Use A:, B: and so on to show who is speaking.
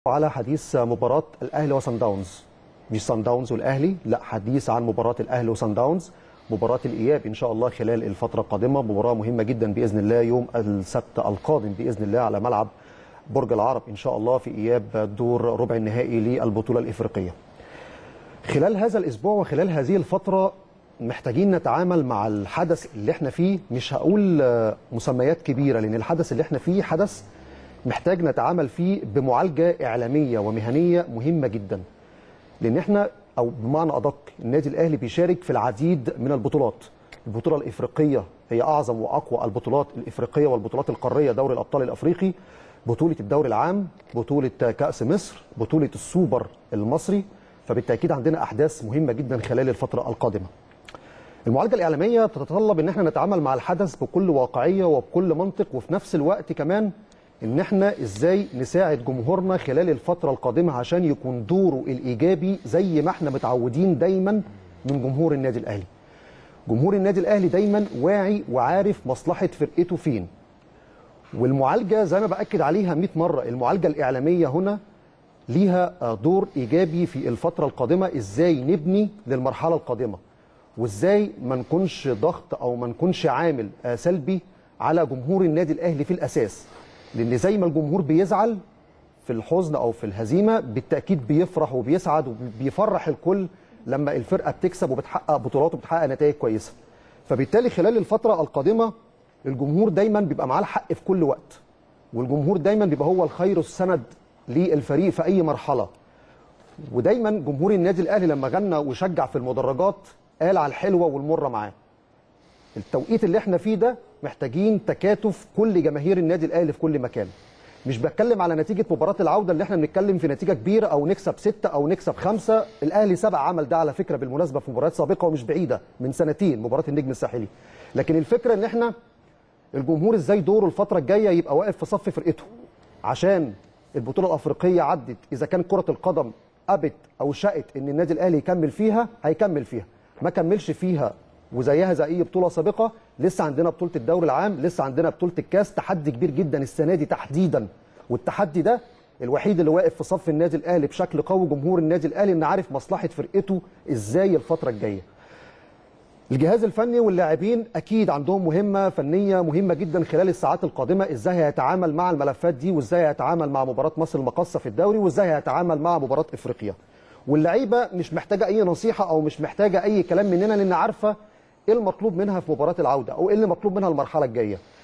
A: على حديث مباراة الأهلي وصن داونز مش صن داونز والأهلي لا حديث عن مباراة الأهلي وصن داونز مباراة الإياب إن شاء الله خلال الفترة القادمة مباراة مهمة جدا بإذن الله يوم السبت القادم بإذن الله على ملعب برج العرب إن شاء الله في إياب دور ربع النهائي للبطولة الإفريقية خلال هذا الأسبوع وخلال هذه الفترة محتاجين نتعامل مع الحدث اللي احنا فيه مش هقول مسميات كبيرة لأن الحدث اللي احنا فيه حدث محتاج نتعامل فيه بمعالجة إعلامية ومهنية مهمة جدا لأن احنا أو بمعنى أدق النادي الأهلي بيشارك في العديد من البطولات البطولة الإفريقية هي أعظم وأقوى البطولات الإفريقية والبطولات القارية دوري الأبطال الأفريقي بطولة الدوري العام بطولة كأس مصر بطولة السوبر المصري فبالتأكيد عندنا أحداث مهمة جدا خلال الفترة القادمة المعالجة الإعلامية بتتطلب إن احنا نتعامل مع الحدث بكل واقعية وبكل منطق وفي نفس الوقت كمان ان احنا ازاي نساعد جمهورنا خلال الفتره القادمه عشان يكون دوره الايجابي زي ما احنا متعودين دايما من جمهور النادي الاهلي. جمهور النادي الاهلي دايما واعي وعارف مصلحه فرقته فين. والمعالجه زي ما باكد عليها 100 مره المعالجه الاعلاميه هنا ليها دور ايجابي في الفتره القادمه ازاي نبني للمرحله القادمه وازاي ما نكونش ضغط او ما نكونش عامل سلبي على جمهور النادي الاهلي في الاساس. لان زي ما الجمهور بيزعل في الحزن او في الهزيمه بالتاكيد بيفرح وبيسعد وبيفرح الكل لما الفرقه بتكسب وبتحقق بطولات وبتحقق نتائج كويسه فبالتالي خلال الفتره القادمه الجمهور دايما بيبقى معاه الحق في كل وقت والجمهور دايما بيبقى هو الخير السند للفريق في اي مرحله ودايما جمهور النادي الاهلي لما غنى وشجع في المدرجات قال على الحلوه والمره معاه التوقيت اللي احنا فيه ده محتاجين تكاتف كل جماهير النادي الاهلي في كل مكان مش بتكلم على نتيجه مباراه العوده اللي احنا بنتكلم في نتيجه كبيره او نكسب ستة او نكسب خمسة الاهلي سبق عمل ده على فكره بالمناسبه في مباريات سابقه ومش بعيده من سنتين مباراه النجم الساحلي لكن الفكره ان احنا الجمهور ازاي دوره الفتره الجايه يبقى واقف في صف فرقته عشان البطوله الافريقيه عدت اذا كان كره القدم ابت او شاءت ان النادي الاهلي يكمل فيها هيكمل فيها ما كملش فيها وزيها زي اي بطوله سابقه لسه عندنا بطوله الدوري العام لسه عندنا بطوله الكاس تحدي كبير جدا السنه دي تحديدا والتحدي ده الوحيد اللي واقف في صف النادي الاهلي بشكل قوي جمهور النادي الاهلي ان عارف مصلحه فرقته ازاي الفتره الجايه الجهاز الفني واللاعبين اكيد عندهم مهمه فنيه مهمه جدا خلال الساعات القادمه ازاي هيتعامل مع الملفات دي وازاي هيتعامل مع مباراه مصر المقاصه في الدوري وازاي هيتعامل مع مباراه افريقيا واللعيبه مش محتاجه اي نصيحه او مش محتاجه اي كلام مننا لان عارفه ايه المطلوب منها في مباراه العوده او ايه اللي مطلوب منها المرحله الجايه